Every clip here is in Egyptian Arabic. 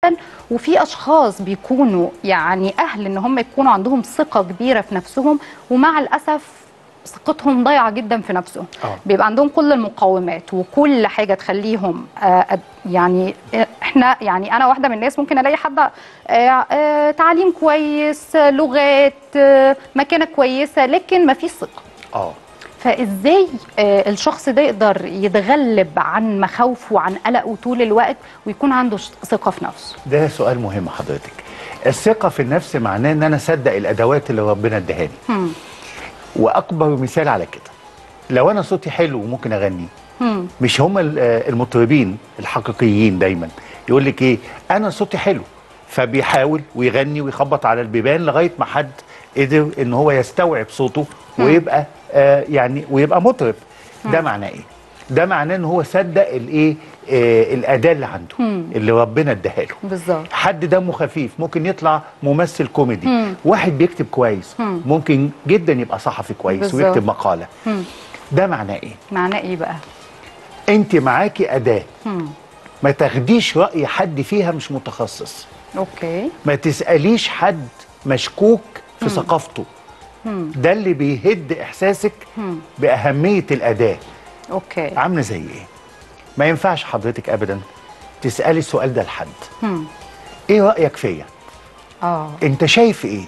جدا وفي اشخاص بيكونوا يعني اهل ان هم يكونوا عندهم ثقه كبيره في نفسهم ومع الاسف ثقتهم ضايعه جدا في نفسهم آه. بيبقى عندهم كل المقومات وكل حاجه تخليهم آه، أد- يعني آه، احنا يعني انا واحده من الناس ممكن الاقي حد آه، آه، تعليم كويس آه، لغات آه، مكانه كويسه لكن ما فيش ثقه اه فازاي آه، الشخص ده يقدر يتغلب عن مخاوفه وعن قلقه طول الوقت ويكون عنده ش- ثقه في نفسه ده سؤال مهم حضرتك الثقه في النفس معناه ان انا اصدق الادوات اللي ربنا اداها لي هم. واكبر مثال على كده لو انا صوتي حلو وممكن اغني هم. مش هم ال- آه، المطربين الحقيقيين دايما يقول لك ايه انا صوتي حلو فبيحاول ويغني ويخبط على البيبان لغايه ما حد قدر ان هو يستوعب صوته ويبقى آه يعني ويبقى مطرب ده معناه ايه ده معناه ان هو صدق الايه آه الاداه اللي عنده اللي ربنا اداها له بالظبط حد دمه خفيف ممكن يطلع ممثل كوميدي مم. واحد بيكتب كويس مم. ممكن جدا يبقى صحفي كويس بالظبط. ويكتب مقاله هم. ده معناه ايه معناه ايه بقى انت معاكي اداه هم. ما تاخديش راي حد فيها مش متخصص اوكي ما تساليش حد مشكوك في ثقافته هم. ده اللي بيهد احساسك هم. باهميه الاداه اوكي عامله زي ايه ما ينفعش حضرتك ابدا تسالي السؤال ده لحد هم. ايه رايك فيا اه انت شايف ايه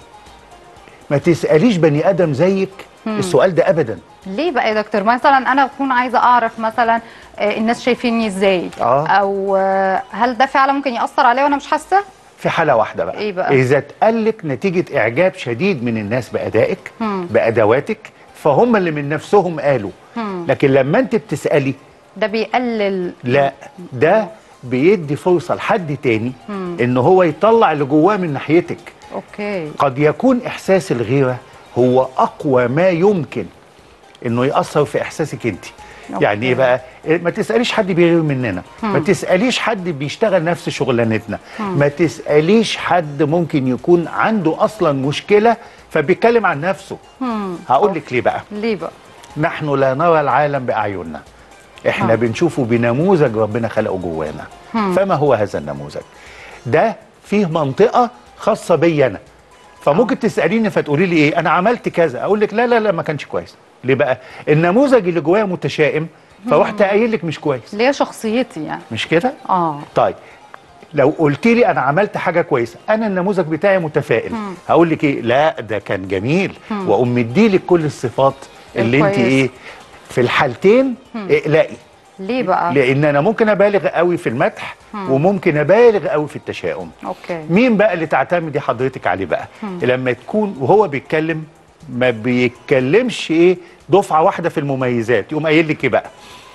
ما تساليش بني ادم زيك السؤال ده ابدا ليه بقى يا دكتور مثلا انا اكون عايزه اعرف مثلا آه، الناس شايفيني ازاي آه. او آه، هل ده فعلا ممكن ياثر عليا وانا مش حاسه في حالة واحدة بقى إيه بقى؟ إذا اتقالك نتيجة إعجاب شديد من الناس بأدائك مم. بأدواتك فهم اللي من نفسهم قالوا مم. لكن لما أنت بتسألي ده بيقلل لا ده بيدي فرصة لحد تاني إن هو يطلع اللي جواه من ناحيتك اوكي قد يكون إحساس الغيرة هو أقوى ما يمكن إنه يأثر في إحساسك أنت أوكي. يعني ايه بقى ما تساليش حد بيغير مننا ما تساليش حد بيشتغل نفس شغلانتنا ما تساليش حد ممكن يكون عنده اصلا مشكله فبيتكلم عن نفسه مم. هقول لك ليه بقى ليه بقى نحن لا نرى العالم باعيننا احنا آه. بنشوفه بنموذج ربنا خلقه جوانا مم. فما هو هذا النموذج ده فيه منطقه خاصه بي انا فممكن تساليني فتقولي لي ايه انا عملت كذا اقول لك لا لا لا ما كانش كويس ليه بقى النموذج اللي جوايا متشائم فرحت قايل لك مش كويس ليه شخصيتي يعني مش كده اه طيب لو قلت لي انا عملت حاجه كويسه انا النموذج بتاعي متفائل هقول لك ايه لا ده كان جميل واقوم مديلك كل الصفات اللي انت الكويس. ايه في الحالتين اقلقي ليه بقى لان انا ممكن ابالغ قوي في المدح وممكن ابالغ قوي في التشاؤم اوكي مين بقى اللي تعتمدي حضرتك عليه بقى لما تكون وهو بيتكلم ما بيتكلمش ايه دفعه واحده في المميزات يقوم قايل لك ايه بقى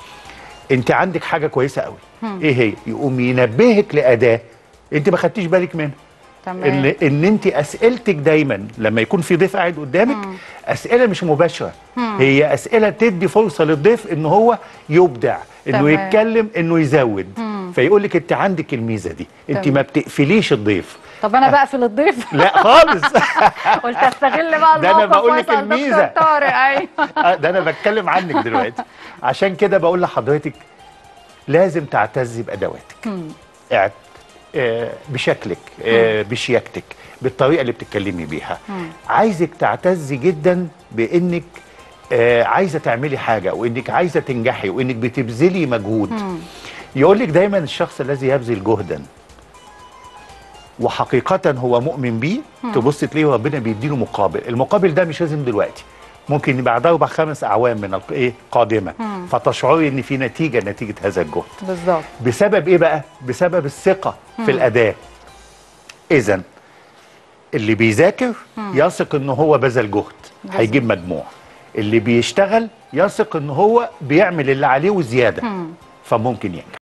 انت عندك حاجه كويسه قوي ايه هي يقوم ينبهك لاداه انت ما خدتيش بالك منها ان تمام ان انت اسئلتك دايما لما يكون في ضيف قاعد قدامك اسئله مش مباشره هي اسئله تدي فرصه للضيف ان هو يبدع انه تمام. يتكلم انه يزود فيقول لك انت عندك الميزه دي انت تمام. ما بتقفليش الضيف طب انا بقفل الضيف لا خالص قلت استغل بقى ده أنا الموقف بقول لك وأسأل الميزة. دكتور طارق ايوه آه، ده انا بتكلم عنك دلوقتي عشان كده بقول لحضرتك لازم تعتزي بادواتك اعت- آه، بشكلك آه، بشياكتك بالطريقه اللي بتتكلمي بيها عايزك تعتزي جدا بانك آه، عايزه تعملي حاجه وانك عايزه تنجحي وانك بتبذلي مجهود يقول لك دايما الشخص الذي يبذل جهدا وحقيقة هو مؤمن بيه تبص تلاقيه ربنا بيديله مقابل المقابل ده مش لازم دلوقتي ممكن بعد اربع خمس اعوام من الق- ايه قادمه فتشعري ان في نتيجه نتيجه هذا الجهد بالظبط بسبب ايه بقى بسبب الثقه في الاداه اذا اللي بيذاكر يثق ان هو بذل جهد هيجيب مجموع اللي بيشتغل يثق ان هو بيعمل اللي عليه وزياده فممكن ينجح